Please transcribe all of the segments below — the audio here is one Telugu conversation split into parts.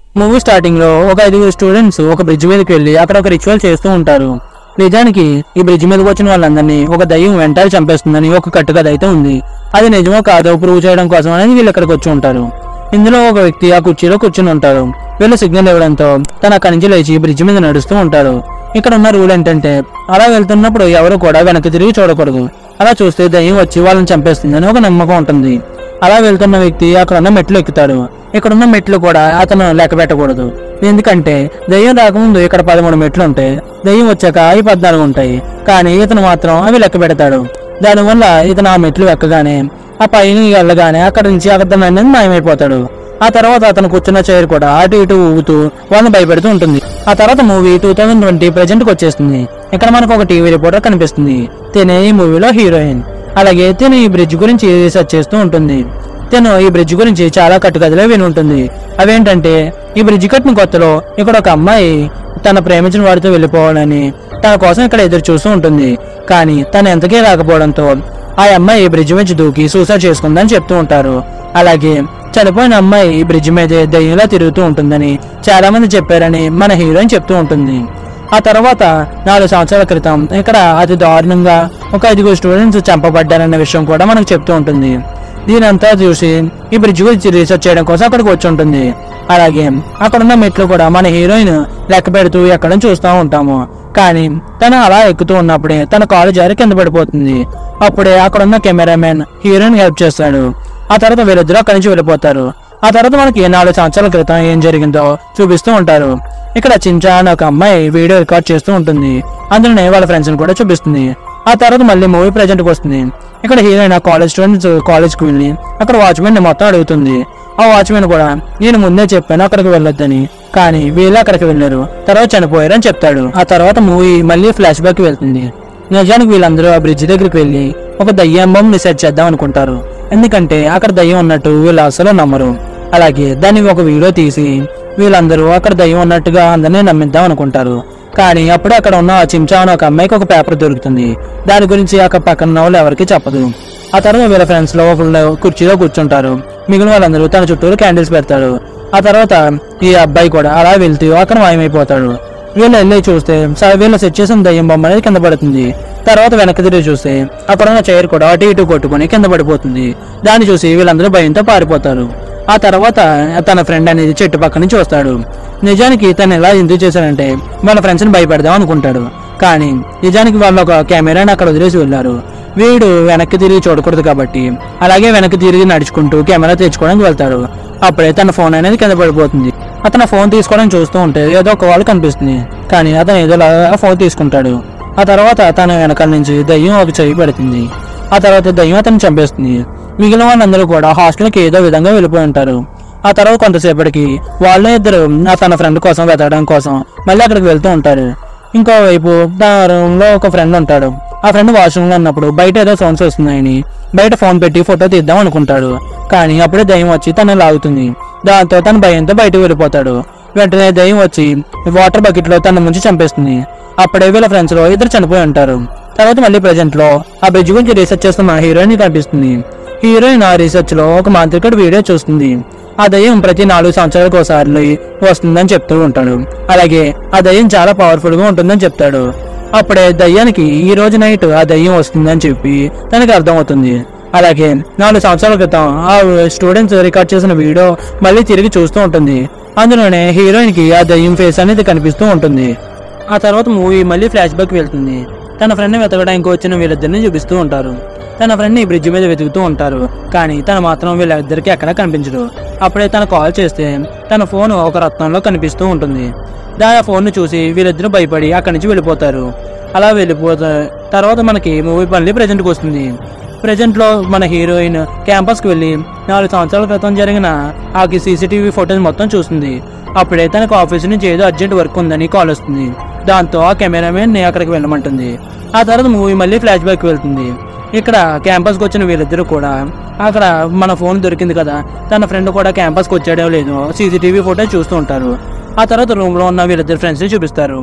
మూవీ స్టార్టింగ్ లో ఒక ఐదుగురు స్టూడెంట్స్ ఒక బ్రిడ్జ్ మీదకి వెళ్ళి అక్కడ ఒక రిచువల్ చేస్తూ ఉంటారు నిజానికి ఈ బ్రిడ్జ్ మీదకి వచ్చిన వాళ్ళందరినీ ఒక దయ్యం వెంటాడి చంపేస్తుందని ఒక కట్టుకథ అయితే ఉంది అది నిజమో కాదో ప్రూవ్ చేయడం కోసం అనేది వీళ్ళు ఇక్కడికి వచ్చి ఉంటారు ఇందులో ఒక వ్యక్తి ఆ కుర్చీలో కూర్చుని ఉంటారు వీళ్ళు సిగ్నల్ ఇవ్వడంతో తన అక్కడి నుంచి లేచి బ్రిడ్జ్ మీద నడుస్తూ ఉంటారు ఇక్కడ ఉన్న రూల్ ఏంటంటే అలా వెళ్తున్నప్పుడు ఎవరు కూడా వెనక్కి తిరిగి చూడకూడదు అలా చూస్తే దయ్యం వచ్చి వాళ్ళని చంపేస్తుందని ఒక నమ్మకం ఉంటుంది అలా వెళ్తున్న వ్యక్తి అక్కడ ఉన్న మెట్లు ఎక్కుతాడు ఇక్కడ ఉన్న మెట్లు కూడా అతను లెక్క పెట్టకూడదు ఎందుకంటే దయ్యం రాకముందు ఇక్కడ పదమూడు మెట్లు ఉంటాయి దయ్యం వచ్చాక అవి పద్నాలుగు ఉంటాయి కానీ ఇతను మాత్రం అవి లెక్క పెడతాడు దానివల్ల ఇతను ఆ మెట్లు ఎక్కగానే ఆ పైన వెళ్ళగానే అక్కడ నుంచి అతను అనేది మాయమైపోతాడు ఆ తర్వాత అతను కూర్చున్న చైర్ కూడా అటు ఇటు ఊగుతూ వాళ్ళని భయపెడుతూ ఉంటుంది ఆ తర్వాత movie two thousand twenty present కి వచ్చేస్తుంది ఇక్కడ మనకు ఒక టీవీ రిపోర్టర్ కనిపిస్తుంది తినే ఈ మూవీలో హీరోయిన్ అలాగే తిను ఈ బ్రిడ్జ్ గురించి రీసెర్చ్ చేస్తూ ఉంటుంది తను ఈ బ్రిడ్జ్ గురించి చాలా కట్టుకథలే విని ఉంటుంది అవేంటంటే ఈ బ్రిడ్జ్ కట్టిన కొత్తలో ఇక్కడ ఒక అమ్మాయి తన ప్రేమించిన వాడితో వెళ్ళిపోవాలని తన కోసం ఇక్కడ ఎదురు చూస్తూ ఉంటుంది కానీ తను ఎంతకీ రాకపోవడంతో ఆ అమ్మాయి బ్రిడ్జ్ మీద దూకి సూసైడ్ చేసుకుందని చెప్తూ ఉంటారు అలాగే చనిపోయిన అమ్మాయి ఈ బ్రిడ్జ్ మీదే దయ్యంలా తిరుగుతూ ఉంటుందని చాలా మంది చెప్పారని మన హీరోయిన్ చెప్తూ ఉంటుంది ఆ తర్వాత నాలుగు సంవత్సరాల క్రితం ఇక్కడ అతి దారుణంగా ఒక ఐదుగురు స్టూడెంట్స్ చంపబడ్డారన్న విషయం కూడా మనకు చెప్తూ ఉంటుంది దీనంతా చూసి ఈ బ్రిడ్జ్ గురించి రీసెర్చ్ చేయడం కోసం అక్కడికి వచ్చి ఉంటుంది అలాగే అక్కడ ఉన్న మెట్లు కూడా మన హీరోయిన్ లెక్క పెడుతూ ఎక్కడం చూస్తూ ఉంటాము కానీ తను అలా ఎక్కుతూ ఉన్నప్పుడే తన కాలు జారి కింద పడిపోతుంది అప్పుడే అక్కడ ఉన్న కెమెరామెన్ హీరోయిన్ హెల్ప్ చేస్తాడు ఆ తర్వాత వీళ్ళిద్దరూ అక్కడి నుంచి వెళ్ళిపోతారు ఆ తర్వాత మనకి నాలుగు సంవత్సరాల క్రితం ఏం జరిగిందో చూపిస్తూ ఉంటారు ఇక్కడ చించా అని ఒక అమ్మాయి వీడియో రికార్డ్ చేస్తూ ఉంటుంది అందులోనే వాళ్ళ ఫ్రెండ్స్ కూడా చూపిస్తుంది ఆ తర్వాత మళ్ళీ మూవీ ప్రజెంట్ వస్తుంది ఇక్కడ హీరోయిన్ ఆ కాలేజ్ స్టూడెంట్స్ కాలేజ్ కి వెళ్ళి అక్కడ వాచ్మెన్ ని మొత్తం అడుగుతుంది ఆ వాచ్మెన్ కూడా నేను ముందే చెప్పాను అక్కడికి వెళ్ళొద్దని కానీ వీళ్ళు అక్కడికి వెళ్ళారు తర్వాత చనిపోయారు అని చెప్తాడు ఆ తర్వాత మూవీ మళ్ళీ ఫ్లాష్ బ్యాక్ వెళ్తుంది నిజానికి వీళ్ళందరూ ఆ బ్రిడ్జ్ దగ్గరికి వెళ్ళి ఒక దయ్యం బొమ్మని సెట్ చేద్దాం అనుకుంటారు ఎందుకంటే అక్కడ దయ్యం ఉన్నట్టు వీళ్ళు అసలు నమ్మరు అలాగే దాన్ని ఒక వీడియో తీసి వీళ్ళందరూ అక్కడ దయ్యం ఉన్నట్టుగా అందరినీ నమ్మిద్దాం అనుకుంటారు కానీ అప్పుడే అక్కడ ఉన్న ఆ చెంచా అని ఒక అమ్మాయికి ఒక పేపర్ దొరుకుతుంది దాని గురించి అక్కడ పక్కన ఉన్న వాళ్ళు ఎవరికి చెప్పదు ఆ తర్వాత వీళ్ళ ఫ్రెండ్స్ లో ఒకళ్ళు కుర్చీలో కూర్చుంటారు మిగిలిన వాళ్ళందరూ తన చుట్టూరు క్యాండిల్స్ పెడతాడు ఆ తర్వాత ఈ అబ్బాయి కూడా అలా వెళ్తూ అక్కడ మాయమైపోతాడు వీళ్ళు వెళ్ళి చూస్తే స- వీళ్ళు సెట్ చేసిన దయ్యం బొమ్మ అనేది కింద పడుతుంది తర్వాత వెనక్కి తిరిగి చూస్తే అక్కడ ఉన్న చైర్ కూడా అటు ఇటు కొట్టుకొని కింద పడిపోతుంది దాన్ని చూసి వీళ్ళందరూ భయంతో పారిపోతారు ఆ తర్వాత తన ఫ్రెండ్ అనేది చెట్టు పక్క నుంచి వస్తాడు నిజానికి తను ఎలా ఎందుకు చేశాడంటే వాళ్ళ ఫ్రెండ్స్ ని భయపెడదాం అనుకుంటాడు కానీ నిజానికి వాళ్ళు ఒక కెమెరాని అక్కడ వదిలేసి వెళ్ళారు వీడు వెనక్కి తిరిగి చూడకూడదు కాబట్టి అలాగే వెనక్కి తిరిగి నడుచుకుంటూ కెమెరా తెచ్చుకోవడానికి వెళ్తాడు అప్పుడే తన ఫోన్ అనేది కింద పడిపోతుంది అతను ఫోన్ తీసుకోవడానికి చూస్తూ ఉంటే ఏదో ఒక వాళ్ళు కనిపిస్తుంది కానీ అతను ఏదోలా ఆ ఫోన్ తీసుకుంటాడు ఆ తర్వాత తన వెనకాల నుంచి దయ్యం ఒక చెయ్యి పెడుతుంది ఆ తర్వాత దయ్యం అతన్ని చంపేస్తుంది మిగిలిన వాళ్ళందరూ కూడా హాస్టల్కి ఏదో విధంగా వెళ్ళిపోయి ఉంటారు ఆ తర్వాత కొంతసేపటికి వాళ్ళే ఇద్దరు ఆ తన ఫ్రెండ్ కోసం వెతకడం కోసం మళ్ళీ అక్కడికి వెళ్తూ ఉంటారు ఇంకో వైపు తన రూమ్ లో ఒక ఫ్రెండ్ ఉంటాడు ఆ ఫ్రెండ్ వాష్రూమ్ లో ఉన్నప్పుడు బయట ఏదో సౌండ్స్ వస్తున్నాయని బయట ఫోన్ పెట్టి ఫోటో తీద్దాం అనుకుంటాడు కానీ అప్పుడే దయ్యం వచ్చి తను లాగుతుంది దాంతో తన భయంతో బయటకు వెళ్ళిపోతాడు వెంటనే దయ్యం వచ్చి వాటర్ బకెట్ లో తన ముంచి చంపేస్తుంది అప్పుడే వీళ్ళ ఫ్రెండ్స్ లో ఇద్దరు చనిపోయి ఉంటారు తర్వాత మళ్ళీ ప్రెజెంట్ లో ఆ బ్రిడ్జ్ గురించి రీసెర్చ్ చేస్తున్న హీరోయిన్ కనిపిస్తుంది హీరోయిన్ ఆ రీసెర్చ్ లో ఒక మాంత్రికుడు వీడియో చూస్తుంది ఆ దయ్యం ప్రతి నాలుగు సంవత్సరాలకు ఒకసారి వస్తుందని చెప్తూ ఉంటాడు అలాగే ఆ దయ్యం చాలా పవర్ఫుల్ గా ఉంటుందని చెప్తాడు అప్పుడే దయ్యానికి ఈ రోజు నైట్ ఆ దయ్యం వస్తుందని చెప్పి తనకి అర్థమవుతుంది అలాగే నాలుగు సంవత్సరాల క్రితం ఆ స్టూడెంట్స్ రికార్డ్ చేసిన వీడియో మళ్ళీ తిరిగి చూస్తూ ఉంటుంది అందులోనే హీరోయిన్ కి ఆ దయ్యం ఫేస్ అనేది కనిపిస్తూ ఉంటుంది ఆ తర్వాత మూవీ మళ్ళీ ఫ్లాష్ బ్యాక్ వెళ్తుంది తన ఫ్రెండ్ వెతకడానికి వచ్చిన వీళ్ళిద్దరిని చూపిస్తూ ఉంటారు తన ఫ్రెండ్ ని బ్రిడ్జ్ మీద వెతుకుతూ ఉంటారు కానీ తను మాత్రం వీళ్ళిద్దరికి ఎక్కడా కనిపించడు అప్పుడే తను కాల్ చేస్తే తన ఫోన్ ఒక రత్నంలో కనిపిస్తూ ఉంటుంది దాని ఆ ఫోన్ ను చూసి వీళ్ళిద్దరూ భయపడి అక్కడి నుంచి వెళ్ళిపోతారు అలా వెళ్ళిపోతా తర్వాత మనకి మూవీ మళ్ళీ ప్రజెంట్కి వస్తుంది ప్రజెంట్ లో మన హీరోయిన్ క్యాంపస్ కి వెళ్ళి నాలుగు సంవత్సరాల క్రితం జరిగిన ఆ సీసీటీవీ ఫోటోస్ మొత్తం చూస్తుంది అప్పుడే తనకు ఆఫీస్ నుంచి ఏదో అర్జెంట్ వర్క్ ఉందని కాల్ వస్తుంది దాంతో ఆ కెమెరామెన్ ని అక్కడికి వెళ్ళమంటుంది ఆ తర్వాత మూవీ మళ్ళీ ఫ్లాష్ బ్యాక్ వెళ్తుంది ఇక్కడ క్యాంపస్ కి వచ్చిన వీళ్ళిద్దరూ కూడా అక్కడ మన ఫోన్ దొరికింది కదా తన ఫ్రెండ్ కూడా క్యాంపస్ కి వచ్చాడో లేదో సీసీటీవీ ఫోటో చూస్తూ ఉంటారు ఆ తర్వాత రూమ్ లో ఉన్న వీళ్ళిద్దరు ఫ్రెండ్స్ ని చూపిస్తారు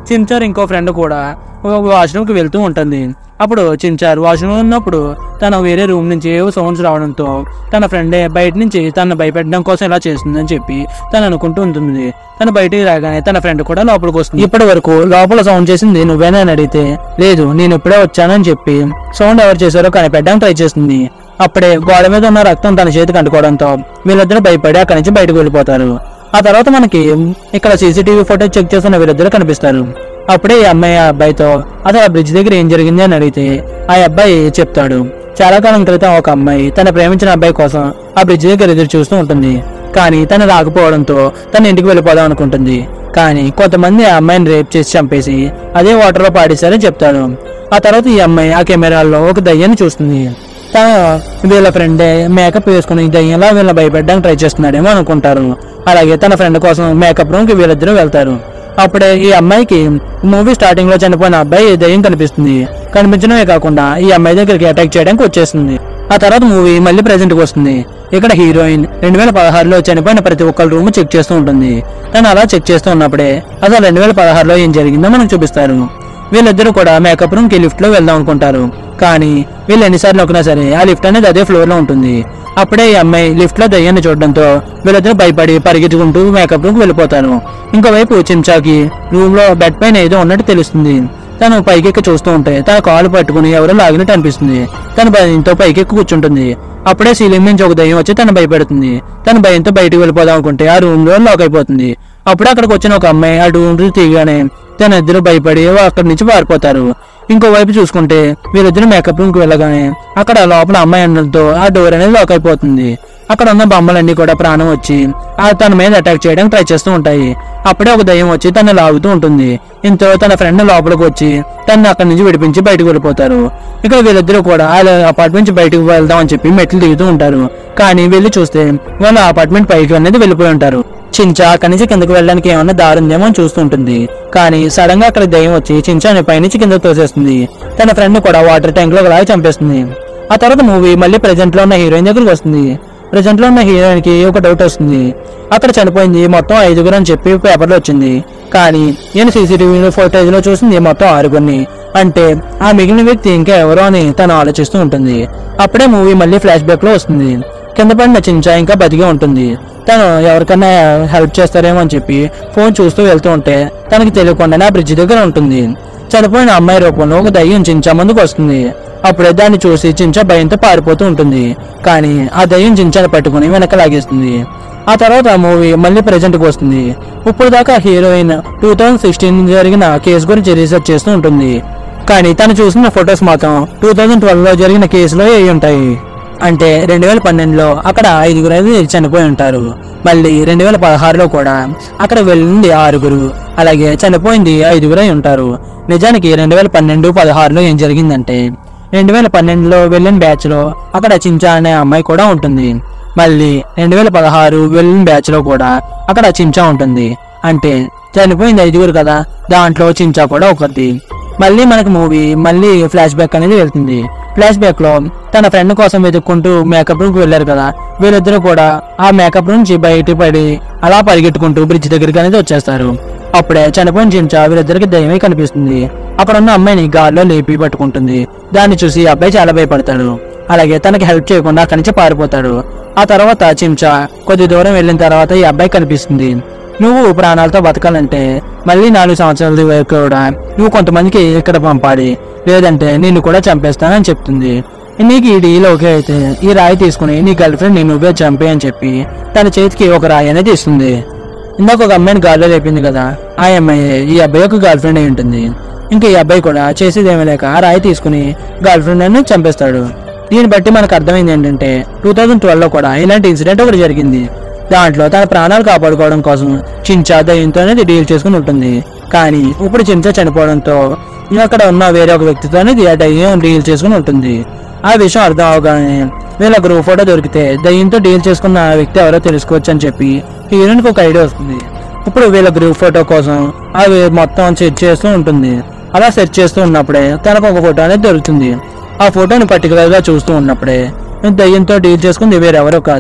చించార్ ఇంకో ఫ్రెండ్ కూడా వాష్రూమ్కి వెళ్తూ ఉంటుంది అప్పుడు చించార్ వాష్రూమ్ ఉన్నప్పుడు తన వేరే రూమ్ నుంచి ఏవో సౌండ్స్ రావడంతో తన ఫ్రెండే బయట నుంచి తను భయపెట్టడం కోసం ఇలా చేస్తుందని చెప్పి తను అనుకుంటూ ఉంటుంది తను బయటికి రాగానే తన ఫ్రెండ్ కూడా లోపలికి వస్తుంది ఇప్పటి వరకు లోపల సౌండ్ చేసింది నువ్వేనా అని అడిగితే లేదు నేను ఇప్పుడే వచ్చానని చెప్పి సౌండ్ ఎవరు చేశారో కనిపెట్టడానికి ట్రై చేస్తుంది అప్పుడే గోడ మీద ఉన్న రక్తం తన చేతికి అంటుకోవడంతో వీళ్ళిద్దరూ భయపడి అక్కడి నుంచి బయటకు వెళ్ళిపోతారు ఆ తర్వాత మనకి ఇక్కడ సీసీటీవీ ఫోటేజ్ చెక్ చేస్తున్న వీళ్ళిద్దరు కనిపిస్తారు అప్పుడే ఈ అమ్మాయి ఆ అబ్బాయితో అసలు ఆ బ్రిడ్జ్ దగ్గర ఏం జరిగింది అని అడిగితే ఆ అబ్బాయి చెప్తాడు చాలా కాలం క్రితం ఒక అమ్మాయి తన ప్రేమించిన అబ్బాయి కోసం ఆ బ్రిడ్జ్ దగ్గర ఎదురు చూస్తూ ఉంటుంది కానీ తను రాకపోవడంతో తన ఇంటికి వెళ్ళిపోదాం అనుకుంటుంది కానీ కొంతమంది ఆ అమ్మాయిని రేప్ చేసి చంపేసి అదే వాటర్ లో పాడేశారని చెప్తాడు ఆ తర్వాత ఈ అమ్మాయి ఆ కెమెరాల్లో ఒక దయ్యాన్ని చూస్తుంది తను వీళ్ళ ఫ్రెండే మేకప్ వేసుకుని దయ్యంలా వీళ్ళని భయపెట్టడానికి ట్రై చేస్తున్నాడేమో అనుకుంటారు అలాగే తన ఫ్రెండ్ కోసం మేకప్ రూమ్ కి వీళ్ళిద్దరూ వెళ్తారు అప్పుడే ఈ అమ్మాయికి మూవీ స్టార్టింగ్ లో చనిపోయిన అబ్బాయి దయ్యం కనిపిస్తుంది కనిపించడమే కాకుండా ఈ అమ్మాయి దగ్గరికి అటాక్ చేయడానికి వచ్చేస్తుంది ఆ తర్వాత మూవీ మళ్ళీ ప్రెసెంట్ కి వస్తుంది ఇక్కడ హీరోయిన్ రెండు వేల పదహారులో చనిపోయిన ప్రతి ఒక్కరి రూమ్ చెక్ చేస్తూ ఉంటుంది తను అలా చెక్ చేస్తూ ఉన్నప్పుడే అసలు రెండు వేల పదహారులో ఏం జరిగిందో మనకు చూపిస్తారు వీళ్ళిద్దరూ కూడా మేకప్ రూమ్ కి లిఫ్ట్ లో వెళ్దాం అనుకుంటారు కానీ వీళ్ళు ఎన్నిసార్లు నొక్కినా సరే ఆ లిఫ్ట్ అనేది అదే ఫ్లోర్ లో ఉంటుంది అప్పుడే ఈ అమ్మాయి లిఫ్ట్ లో దయ్యాన్ని చూడడంతో వీళ్ళిద్దరూ భయపడి పరిగెత్తుకుంటూ మేకప్ రూమ్ కి వెళ్ళిపోతారు ఇంకోవైపు చెంచాకి రూమ్ లో బెడ్ పైన ఏదో ఉన్నట్టు తెలుస్తుంది తను పైకెక్కి చూస్తూ ఉంటే తన కాలు పట్టుకుని ఎవరో లాగినట్టు అనిపిస్తుంది తను భయంతో పైకెక్కి కూర్చుంటుంది అప్పుడే సీలింగ్ నుంచి ఒక దయ్యం వచ్చి తను భయపెడుతుంది తను భయంతో బయటికి వెళ్ళిపోదాం అనుకుంటే ఆ రూమ్ లో లాక్ అయిపోతుంది అప్పుడే అక్కడికి వచ్చిన ఒక అమ్మాయి ఆ రూమ్ తీయగానే తన ఇద్దరు భయపడి అక్కడి నుంచి పారిపోతారు ఇంకోవైపు చూసుకుంటే వీరిద్దరు మేకప్ రూమ్ కి వెళ్ళగానే అక్కడ లోపల అమ్మాయి ఉండడంతో ఆ డోర్ అనేది లాక్ అయిపోతుంది అక్కడ ఉన్న బొమ్మలన్నీ కూడా ప్రాణం వచ్చి ఆ తన మీద అటాక్ చేయడానికి ట్రై చేస్తూ ఉంటాయి అప్పుడే ఒక దయ్యం వచ్చి తను లాగుతూ ఉంటుంది ఇంతో తన ఫ్రెండ్ లోపలికి వచ్చి తను అక్కడి నుంచి విడిపించి బయటకు వెళ్ళిపోతారు ఇక్కడ వీళ్ళిద్దరూ కూడా వాళ్ళ అపార్ట్మెంట్ నుంచి బయటకు వెళ్దాం అని చెప్పి మెట్లు దిగుతూ ఉంటారు కానీ వెళ్ళి చూస్తే వాళ్ళ అపార్ట్మెంట్ పైకి అనేది వెళ్ళిపోయి ఉంటారు చించా అక్కడి నుంచి కిందకు వెళ్ళడానికి ఏమన్నా దారి ఉందేమో అని చూస్తుంటుంది కానీ సడన్ గా అక్కడ దయ్యం వచ్చి చించాని పైనుంచి కిందకు తోసేస్తుంది తన ఫ్రెండ్ కూడా వాటర్ ట్యాంక్ లో లాగా చంపేస్తుంది ఆ తర్వాత మూవీ మళ్ళీ ప్రెజెంట్ లో ఉన్న హీరోయిన్ దగ్గరికి వస్తుంది ప్రెజెంట్ లో ఉన్న హీరోయిన్ కి ఒక డౌట్ వస్తుంది అక్కడ చనిపోయింది మొత్తం ఐదుగురు అని చెప్పి పేపర్ లో వచ్చింది కానీ నేను సీసీటీవీ ఫోటేజ్ లో చూసింది మొత్తం ఆరుగురిని అంటే ఆ మిగిలిన వ్యక్తి ఇంకా ఎవరో అని తను ఆలోచిస్తూ ఉంటుంది అప్పుడే మూవీ మళ్ళీ ఫ్లాష్ బ్యాక్ లో వస్తుంది కింద పడిన చించా ఇంకా బతికే ఉంటుంది తను ఎవరికైనా హెల్ప్ చేస్తారేమో అని చెప్పి ఫోన్ చూస్తూ వెళ్తూ ఉంటే తనకి తెలియకుండానే ఆ బ్రిడ్జ్ దగ్గర ఉంటుంది చనిపోయిన అమ్మాయి రూపంలో ఒక దయ్యం చించా ముందుకు వస్తుంది అప్పుడే దాన్ని చూసి చించా భయంతో పారిపోతూ ఉంటుంది కానీ ఆ దయ్యం చించాను పట్టుకుని వెనక లాగేస్తుంది ఆ తర్వాత ఆ మూవీ మళ్ళీ ప్రెజెంట్ కి వస్తుంది ఇప్పుడు దాకా హీరోయిన్ టూ థౌజండ్ సిక్స్టీన్ జరిగిన కేసు గురించి రీసెర్చ్ చేస్తూ ఉంటుంది కానీ తను చూసిన ఫొటోస్ మాత్రం టూ థౌజండ్ ట్వెల్వ్ లో జరిగిన కేసులో అయి ఉంటాయి అంటే రెండు వేల పన్నెండులో అక్కడ ఐదుగురు అనేది చనిపోయి ఉంటారు మళ్ళీ రెండు వేల పదహారులో కూడా అక్కడ వెళ్ళింది ఆరుగురు అలాగే చనిపోయింది ఐదుగురు అయి ఉంటారు నిజానికి రెండు వేల పన్నెండు పదహారులో ఏం జరిగిందంటే రెండు వేల పన్నెండులో వెళ్ళిన బ్యాచ్ లో అక్కడ చించా అనే అమ్మాయి కూడా ఉంటుంది మళ్ళీ రెండు వేల పదహారు వెళ్ళిన బ్యాచ్ లో కూడా అక్కడ చించా ఉంటుంది అంటే చనిపోయింది ఐదుగురు కదా దాంట్లో చించా కూడా ఒకటి మళ్ళీ మనకి మూవీ మళ్ళీ ఫ్లాష్ బ్యాక్ అనేది వెళ్తుంది ఫ్లాష్ బ్యాక్ లో తన ఫ్రెండ్ కోసం వెతుక్కుంటూ మేకప్ రూమ్ కి వెళ్ళారు కదా వీళ్ళిద్దరూ కూడా ఆ మేకప్ రూమ్ నుంచి బయట పడి అలా పరిగెట్టుకుంటూ బ్రిడ్జ్ దగ్గరికి అనేది వచ్చేస్తారు అప్పుడే చనిపోయిన చించా వీళ్ళిద్దరికి దయ్యమే కనిపిస్తుంది అక్కడ ఉన్న అమ్మాయిని గాల్లో లేపి పట్టుకుంటుంది దాన్ని చూసి ఆ అబ్బాయి చాలా భయపడతాడు అలాగే తనకి హెల్ప్ చేయకుండా అక్కడి నుంచి పారిపోతాడు ఆ తర్వాత చించా కొద్ది దూరం వెళ్ళిన తర్వాత ఈ అబ్బాయి కనిపిస్తుంది నువ్వు ప్రాణాలతో బతకాలంటే మళ్ళీ నాలుగు సంవత్సరాల వరకు కూడా నువ్వు కొంతమందికి ఇక్కడ పంపాలి లేదంటే నిన్ను కూడా చంపేస్తానని చెప్తుంది నీకు ఈ డీల్ ఓకే అయితే ఈ రాయి తీసుకుని నీ గర్ల్ ఫ్రెండ్ ని నువ్వే చంపే అని చెప్పి తన చేతికి ఒక రాయి అనేది ఇస్తుంది ఇందాక ఒక అమ్మాయిని గాల్లో లేపింది కదా ఆ అమ్మాయి ఈ అబ్బాయి ఒక గర్ల్ ఫ్రెండ్ అయి ఉంటుంది ఇంకా ఈ అబ్బాయి కూడా చేసేది ఏమీ లేక ఆ రాయి తీసుకుని గర్ల్ ఫ్రెండ్ అని చంపేస్తాడు దీన్ని బట్టి మనకు అర్థమైంది ఏంటంటే టూ థౌజండ్ ట్వెల్వ్ లో కూడా ఇలాంటి ఇన్సిడెంట్ ఒకటి జరిగింది దాంట్లో తన ప్రాణాలు కాపాడుకోవడం కోసం చించా దయ్యంతో అనేది డీల్ చేసుకుని ఉంటుంది కానీ ఇప్పుడు చించా చనిపోవడంతో అక్కడ ఉన్న వేరే ఒక వ్యక్తితో అనేది ఆ దయ్యం డీల్ చేసుకుని ఉంటుంది ఆ విషయం అర్థం అవగానే వీళ్ళ గ్రూప్ ఫోటో దొరికితే దయ్యంతో డీల్ చేసుకున్న ఆ వ్యక్తి ఎవరో తెలుసుకోవచ్చు అని చెప్పి హీరోయిన్కి ఒక ఐడియా వస్తుంది ఇప్పుడు వీళ్ళ గ్రూప్ ఫోటో కోసం అవి మొత్తం సెర్చ్ చేస్తూ ఉంటుంది అలా సెర్చ్ చేస్తూ ఉన్నప్పుడే తనకు ఒక ఫోటో అనేది దొరుకుతుంది ఆ ఫోటోని పర్టికులర్ గా చూస్తూ ఉన్నప్పుడే దయ్యంతో డీల్ చేసుకుంది వేరెవరో కాదు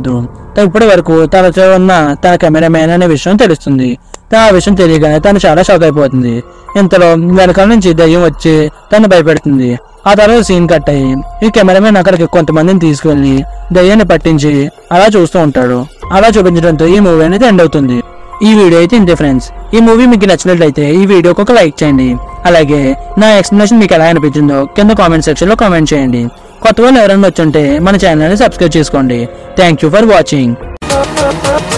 ఇప్పటి వరకు తనతో ఉన్న తన కెమెరామ్యాన్ అనే విషయం తెలుస్తుంది ఆ విషయం తెలియగానే తను చాలా షాక్ అయిపోతుంది ఇంతలో వెనకాల నుంచి దయ్యం వచ్చి తను భయపెడుతుంది ఆ తర్వాత సీన్ కట్ అయ్యి ఈ కెమెరామెన్ అక్కడికి కొంతమందిని తీసుకెళ్లి దయ్యాన్ని పట్టించి అలా చూస్తూ ఉంటాడు అలా చూపించడంతో ఈ మూవీ అనేది ఎండ్ అవుతుంది ఈ వీడియో అయితే ఇంతే ఫ్రెండ్స్ ఈ మూవీ మీకు నచ్చినట్లయితే ఈ వీడియోకి ఒక లైక్ చేయండి అలాగే నా ఎక్స్ప్లెనేషన్ మీకు ఎలా అనిపించిందో కింద కామెంట్ సెక్షన్ లో కామెంట్ చేయండి కొత్త వాళ్ళు ఎవరైనా వచ్చుంటే మన ఛానల్ ని సబ్స్క్రైబ్ చేసుకోండి థ్యాంక్ యూ ఫర్ వాచింగ్